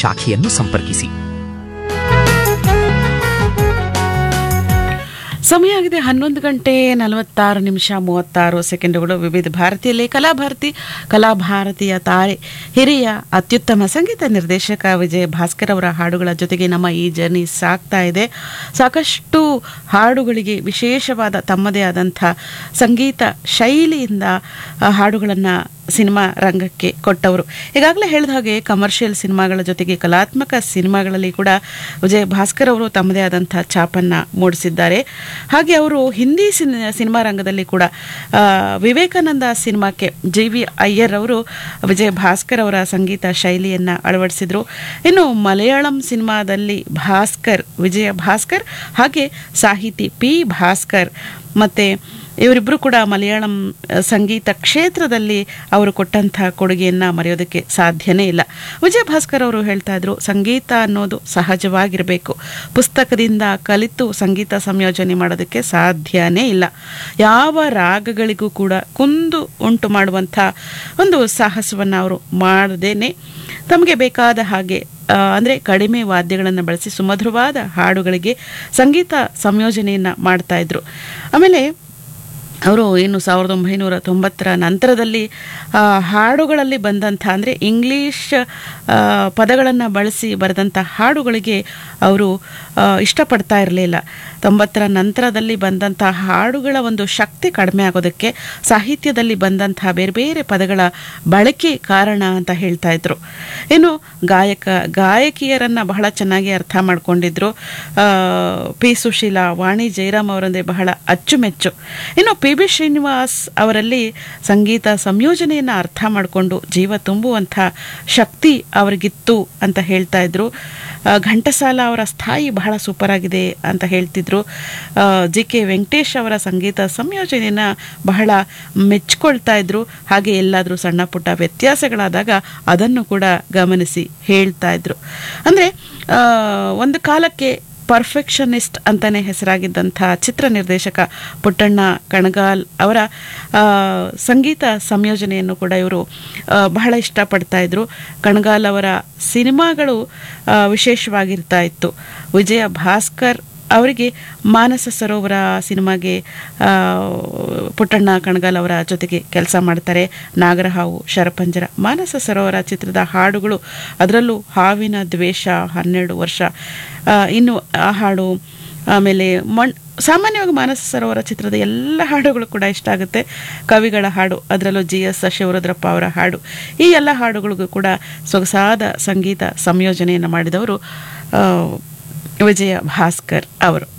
ಶಾಖೆಯನ್ನು ಸಂಪರ್ಕಿಸಿ ಸಮಯ ಆಗಿದೆ ಹನ್ನೊಂದು ಗಂಟೆ ನಲವತ್ತಾರು ನಿಮಿಷ ಮೂವತ್ತಾರು ಸೆಕೆಂಡುಗಳು ವಿವಿಧ ಭಾರತೀಯಲ್ಲಿ ಕಲಾಭಾರತಿ ಕಲಾಭಾರತಿಯ ತಾರೆ ಹಿರಿಯ ಅತ್ಯುತ್ತಮ ಸಂಗೀತ ನಿರ್ದೇಶಕ ವಿಜಯ ಭಾಸ್ಕರ್ ಅವರ ಹಾಡುಗಳ ಜೊತೆಗೆ ನಮ್ಮ ಈ ಜರ್ನಿ ಸಾಗ್ತಾ ಇದೆ ಸಾಕಷ್ಟು ಹಾಡುಗಳಿಗೆ ವಿಶೇಷವಾದ ತಮ್ಮದೇ ಆದಂಥ ಸಂಗೀತ ಶೈಲಿಯಿಂದ ಆ, ಹಾಡುಗಳನ್ನು ಸಿನಿಮಾ ರಂಗಕ್ಕೆ ಕೊಟ್ಟವರು ಈಗಾಗಲೇ ಹೇಳಿದ ಹಾಗೆ ಕಮರ್ಷಿಯಲ್ ಸಿನಿಮಾಗಳ ಜೊತೆಗೆ ಕಲಾತ್ಮಕ ಸಿನಿಮಾಗಳಲ್ಲಿ ಕೂಡ ವಿಜಯ ಭಾಸ್ಕರ್ ಅವರು ತಮ್ಮದೇ ಆದಂಥ ಛಾಪನ್ನು ಮೂಡಿಸಿದ್ದಾರೆ ಹಾಗೆ ಅವರು ಹಿಂದಿ ಸಿನಿ ಸಿನಿಮಾ ರಂಗದಲ್ಲಿ ಕೂಡ ಆ, ವಿವೇಕಾನಂದ ಸಿನಿಮಾಕ್ಕೆ ಜಿ ವಿ ಅಯ್ಯರ್ ಅವರು ವಿಜಯ ಭಾಸ್ಕರ್ ಅವರ ಸಂಗೀತ ಶೈಲಿಯನ್ನು ಅಳವಡಿಸಿದರು ಇನ್ನು ಮಲಯಾಳಂ ಸಿನಿಮಾದಲ್ಲಿ ಭಾಸ್ಕರ್ ವಿಜಯ ಭಾಸ್ಕರ್ ಹಾಗೆ ಸಾಹಿತಿ ಪಿ ಭಾಸ್ಕರ್ ಮತ್ತು ಇವರಿಬ್ಬರು ಕೂಡ ಮಲಯಾಳಂ ಅ, ಸಂಗೀತ ಕ್ಷೇತ್ರದಲ್ಲಿ ಅವರು ಕೊಟ್ಟಂಥ ಕೊಡುಗೆಯನ್ನು ಮರೆಯೋದಕ್ಕೆ ಸಾಧ್ಯನೇ ಇಲ್ಲ ವಿಜಯ ಭಾಸ್ಕರ್ ಅವರು ಹೇಳ್ತಾ ಇದ್ರು ಸಂಗೀತ ಅನ್ನೋದು ಸಹಜವಾಗಿರಬೇಕು ಪುಸ್ತಕದಿಂದ ಕಲಿತು ಸಂಗೀತ ಸಂಯೋಜನೆ ಮಾಡೋದಕ್ಕೆ ಸಾಧ್ಯನೇ ಇಲ್ಲ ಯಾವ ರಾಗಗಳಿಗೂ ಕೂಡ ಕುಂದು ಉಂಟು ಮಾಡುವಂಥ ಒಂದು ಸಾಹಸವನ್ನು ಅವರು ಮಾಡದೇನೆ ತಮಗೆ ಬೇಕಾದ ಹಾಗೆ ಆ, ಅಂದರೆ ಕಡಿಮೆ ವಾದ್ಯಗಳನ್ನು ಬಳಸಿ ಸುಮಧುರವಾದ ಹಾಡುಗಳಿಗೆ ಸಂಗೀತ ಸಂಯೋಜನೆಯನ್ನು ಮಾಡ್ತಾ ಇದ್ರು ಆಮೇಲೆ ಅವರು ಏನು ಸಾವಿರದ ಒಂಬೈನೂರ ತೊಂಬತ್ತರ ನಂತರದಲ್ಲಿ ಆ, ಹಾಡುಗಳಲ್ಲಿ ಬಂದಂಥ ಅಂದರೆ ಇಂಗ್ಲೀಷ್ ಪದಗಳನ್ನು ಬಳಸಿ ಬರೆದಂಥ ಹಾಡುಗಳಿಗೆ ಅವರು ಆ, ಇಷ್ಟಪಡ್ತಾ ಇರಲಿಲ್ಲ ತೊಂಬತ್ತರ ನಂತರದಲ್ಲಿ ಬಂದಂಥ ಹಾಡುಗಳ ಒಂದು ಶಕ್ತಿ ಕಡಿಮೆ ಆಗೋದಕ್ಕೆ ಸಾಹಿತ್ಯದಲ್ಲಿ ಬಂದಂಥ ಬೇರೆ ಬೇರೆ ಪದಗಳ ಬಳಕೆ ಕಾರಣ ಅಂತ ಹೇಳ್ತಾ ಇದ್ರು ಇನ್ನು ಗಾಯಕ ಗಾಯಕಿಯರನ್ನು ಬಹಳ ಚೆನ್ನಾಗಿ ಅರ್ಥ ಮಾಡ್ಕೊಂಡಿದ್ರು ಆ, ಪಿ ಸುಶೀಲಾ ವಾಣಿ ಜಯರಾಮ್ ಅವರಂದ್ರೆ ಬಹಳ ಅಚ್ಚುಮೆಚ್ಚು ಇನ್ನು ಪಿ ಬಿ ಶ್ರೀನಿವಾಸ್ ಅವರಲ್ಲಿ ಸಂಗೀತ ಸಂಯೋಜನೆಯನ್ನು ಅರ್ಥ ಮಾಡಿಕೊಂಡು ಜೀವ ತುಂಬುವಂಥ ಶಕ್ತಿ ಅವರಿಗಿತ್ತು ಅಂತ ಹೇಳ್ತಾ ಇದ್ರು ಆ, ಘಂಟಸಾಲ ಅವರ ಸ್ಥಾಯಿ ಬಹಳ ಸೂಪರ್ ಆಗಿದೆ ಅಂತ ಹೇಳ್ತಿದ್ರು ಜಿ ಕೆ ವೆಂಕಟೇಶ್ ಅವರ ಸಂಗೀತ ಸಂಯೋಜನೆಯನ್ನು ಬಹಳ ಮೆಚ್ಕೊಳ್ತಾ ಇದ್ರು ಹಾಗೆ ಎಲ್ಲಾದರೂ ಸಣ್ಣ ಪುಟ್ಟ ವ್ಯತ್ಯಾಸಗಳಾದಾಗ ಅದನ್ನು ಕೂಡ ಗಮನಿಸಿ ಹೇಳ್ತಾ ಇದ್ರು ಅಂದರೆ ಒಂದು ಕಾಲಕ್ಕೆ ಪರ್ಫೆಕ್ಷನಿಸ್ಟ್ ಅಂತಾನೆ ಹೆಸರಾಗಿದ್ದಂಥ ಚಿತ್ರ ನಿರ್ದೇಶಕ ಪುಟ್ಟಣ್ಣ ಕಣಗಾಲ್ ಅವರ ಆ, ಸಂಗೀತ ಸಂಯೋಜನೆಯನ್ನು ಕೂಡ ಇವರು ಆ, ಬಹಳ ಇಷ್ಟಪಡ್ತಾ ಇದ್ರು ಕಣಗಾಲ್ ಅವರ ಸಿನಿಮಾಗಳು ಆ, ವಿಶೇಷವಾಗಿರ್ತಾ ಇತ್ತು ವಿಜಯ ಭಾಸ್ಕರ್ ಅವರಿಗೆ ಮಾನಸ ಸರೋವರ ಸಿನಿಮಾಗೆ ಆ, ಪುಟ್ಟಣ್ಣ ಕಣಗಾಲ್ ಅವರ ಜೊತೆಗೆ ಕೆಲಸ ಮಾಡ್ತಾರೆ ನಾಗರಹಾವು ಶರಪಂಜರ ಮಾನಸ ಸರೋವರ ಚಿತ್ರದ ಹಾಡುಗಳು ಅದರಲ್ಲೂ ಹಾವಿನ ದ್ವೇಷ ಹನ್ನೆರಡು ವರ್ಷ ಆ, ಇನ್ನು ಆ ಹಾಡು ಆಮೇಲೆ ಮಣ್ ಸಾಮಾನ್ಯವಾಗಿ ಮಾನಸ ಸರೋವರ ಚಿತ್ರದ ಎಲ್ಲ ಹಾಡುಗಳು ಕೂಡ ಇಷ್ಟ ಆಗುತ್ತೆ ಕವಿಗಳ ಹಾಡು ಅದರಲ್ಲೂ ಜಿ ಎಸ್ ಶಿವರುದ್ರಪ್ಪ ಅವರ ಹಾಡು ಈ ಎಲ್ಲ ಹಾಡುಗಳಿಗೂ ಕೂಡ ಸೊಗಸಾದ ಸಂಗೀತ ಸಂಯೋಜನೆಯನ್ನು ಮಾಡಿದವರು ಆ, ವಿಜಯ ಭಾಸ್ಕರ್ ಅವರು